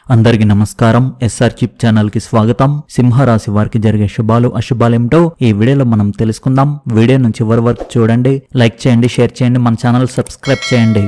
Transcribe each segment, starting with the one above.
అందరికీ నమస్కారం SR chip channel కి స్వాగతం సింహరాశి వారికి జరిగే శుభాలు అశుభాలేమిటో ఈ వీడియోలో మనం తెలుసుకుందాం వీడియో నుంచి చివరి వరకు చూడండి లైక్ చేయండి షేర్ చేయండి మన ఛానల్ సబ్స్క్రైబ్ చేయండి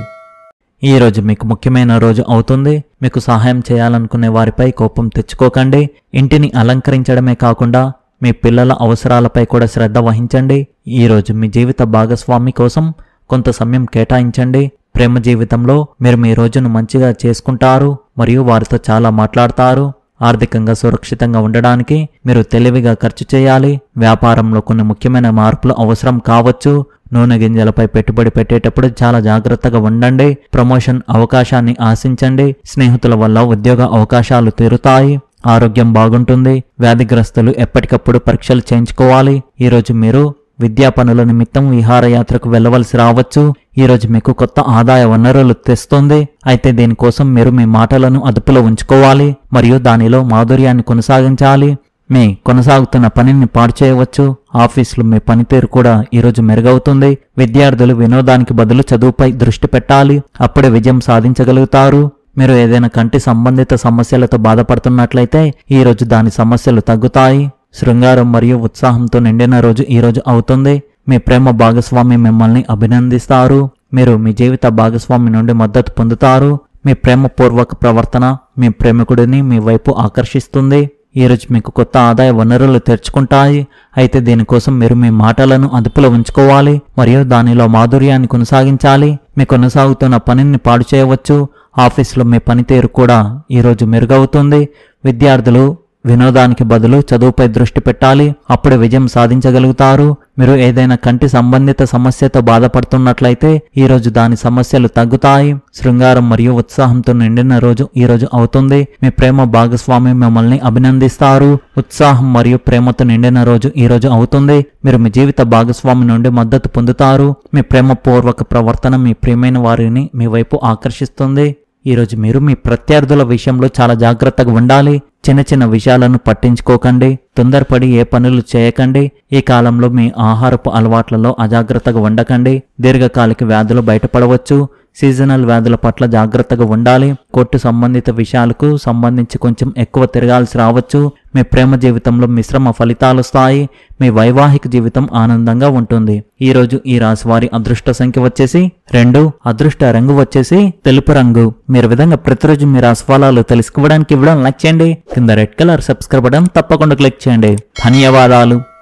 ఈ రోజు మీకు ముఖ్యమైన రోజు అవుతుంది మీకు సహాయం చేయాలనుకునే వారిపై కోపం తెచ్చుకోకండి ఇంటిని అలంకరించడమే కాకుండా మీ పిల్లల అవసరాలపై కూడా శ్రద్ధ వహించండి ఈ రోజు మీ జీవిత భాగస్వామి కోసం కొంత సమయం కేటాయించండి ప్రేమ జీవితంలో మీరు మీ రోజును మంచిగా చేసుకుంటారు మరియు వారితో చాలా మాట్లాడతారు ఆర్థికంగా సురక్షితంగా ఉండడానికి మీరు తెలివిగా ఖర్చు చేయాలి వ్యాపారంలో కొన్ని ముఖ్యమైన మార్పులు అవసరం కావచ్చు నూనె గింజలపై పెట్టుబడి పెట్టేటప్పుడు చాలా జాగ్రత్తగా ఉండండి ప్రమోషన్ అవకాశాన్ని ఆశించండి స్నేహితుల వల్ల ఉద్యోగ అవకాశాలు తీరుతాయి ఆరోగ్యం బాగుంటుంది వ్యాధిగ్రస్తులు ఎప్పటికప్పుడు పరీక్షలు చేయించుకోవాలి ఈరోజు మీరు విద్యా పనుల నిమిత్తం విహారయాత్రకు వెళ్ళవలసి రావచ్చు ఈరోజు మీకు కొత్త ఆదాయ వనరులు తెస్తుంది అయితే దీనికోసం మీరు మీ మాటలను అదుపులో ఉంచుకోవాలి మరియు దానిలో మాధుర్యాన్ని కొనసాగించాలి మీ కొనసాగుతున్న పనిని పాడు చేయవచ్చు ఆఫీసులో మీ పనితీరు కూడా ఈరోజు మెరుగవుతుంది విద్యార్థులు వినోదానికి బదులు చదువుపై దృష్టి పెట్టాలి అప్పుడే విజయం సాధించగలుగుతారు మీరు ఏదైనా కంటి సంబంధిత సమస్యలతో బాధపడుతున్నట్లయితే ఈ రోజు దాని సమస్యలు తగ్గుతాయి శృంగారం మరియు ఉత్సాహంతో నిండిన రోజు ఈ రోజు అవుతుంది మీ ప్రేమ భాగస్వామి మిమ్మల్ని అభినందిస్తారు మీరు మీ జీవిత భాగస్వామి నుండి మద్దతు పొందుతారు మీ ప్రేమపూర్వక ప్రవర్తన మీ ప్రేమికుడిని మీ వైపు ఆకర్షిస్తుంది ఈరోజు మీకు కొత్త ఆదాయ వనరులు తెరుచుకుంటాయి అయితే దీనికోసం మీరు మీ మాటలను అదుపులో ఉంచుకోవాలి మరియు దానిలో మాధుర్యాన్ని కొనసాగించాలి మీ కొనసాగుతున్న పనిని పాడు చేయవచ్చు ఆఫీసులో మీ పనితీరు కూడా ఈరోజు మెరుగవుతుంది విద్యార్థులు వినోదానికి బదులు చదువుపై దృష్టి పెట్టాలి అప్పుడే విజయం సాధించగలుగుతారు మీరు ఏదైనా కంటి సంబంధిత సమస్యతో బాధపడుతున్నట్లయితే ఈ రోజు దాని సమస్యలు తగ్గుతాయి శృంగారం మరియు ఉత్సాహంతో నిండిన రోజు ఈ రోజు అవుతుంది మీ ప్రేమ భాగస్వామి మిమ్మల్ని అభినందిస్తారు ఉత్సాహం మరియు ప్రేమతో నిండిన రోజు ఈ రోజు అవుతుంది మీరు మీ జీవిత భాగస్వామి నుండి మద్దతు పొందుతారు మీ ప్రేమపూర్వక ప్రవర్తన మీ ప్రియమైన వారిని మీ వైపు ఆకర్షిస్తుంది ఈరోజు మీరు మీ ప్రత్యర్థుల విషయంలో చాలా జాగ్రత్తగా ఉండాలి చిన్న చిన్న విషయాలను పట్టించుకోకండి తొందరపడి ఏ పనులు చేయకండి ఈ కాలంలో మీ ఆహారపు అలవాట్లలో అజాగ్రత్తగా ఉండకండి దీర్ఘకాలిక వ్యాధులు బయటపడవచ్చు సీజనల్ వ్యాధుల పట్ల జాగ్రత్తగా ఉండాలి కొట్టు సంబంధిత విషయాలకు సంబంధించి కొంచెం ఎక్కువ తిరగాల్సి రావచ్చు మీ ప్రేమ జీవితంలో మిశ్రమ ఫలితాలు వస్తాయి మీ వైవాహిక జీవితం ఆనందంగా ఉంటుంది ఈ రోజు ఈ రాశి వారి అదృష్ట సంఖ్య వచ్చేసి రెండు అదృష్ట రంగు వచ్చేసి తెలుపు రంగు మీరు విధంగా ప్రతిరోజు మీ రాశి ఫలాలు తెలుసుకోవడానికి ఇవ్వడం లైక్ చేయండి కింద రెడ్ కలర్ సబ్స్క్రైబ్ బటన్ తప్పకుండా క్లిక్ చేయండి ధన్యవాదాలు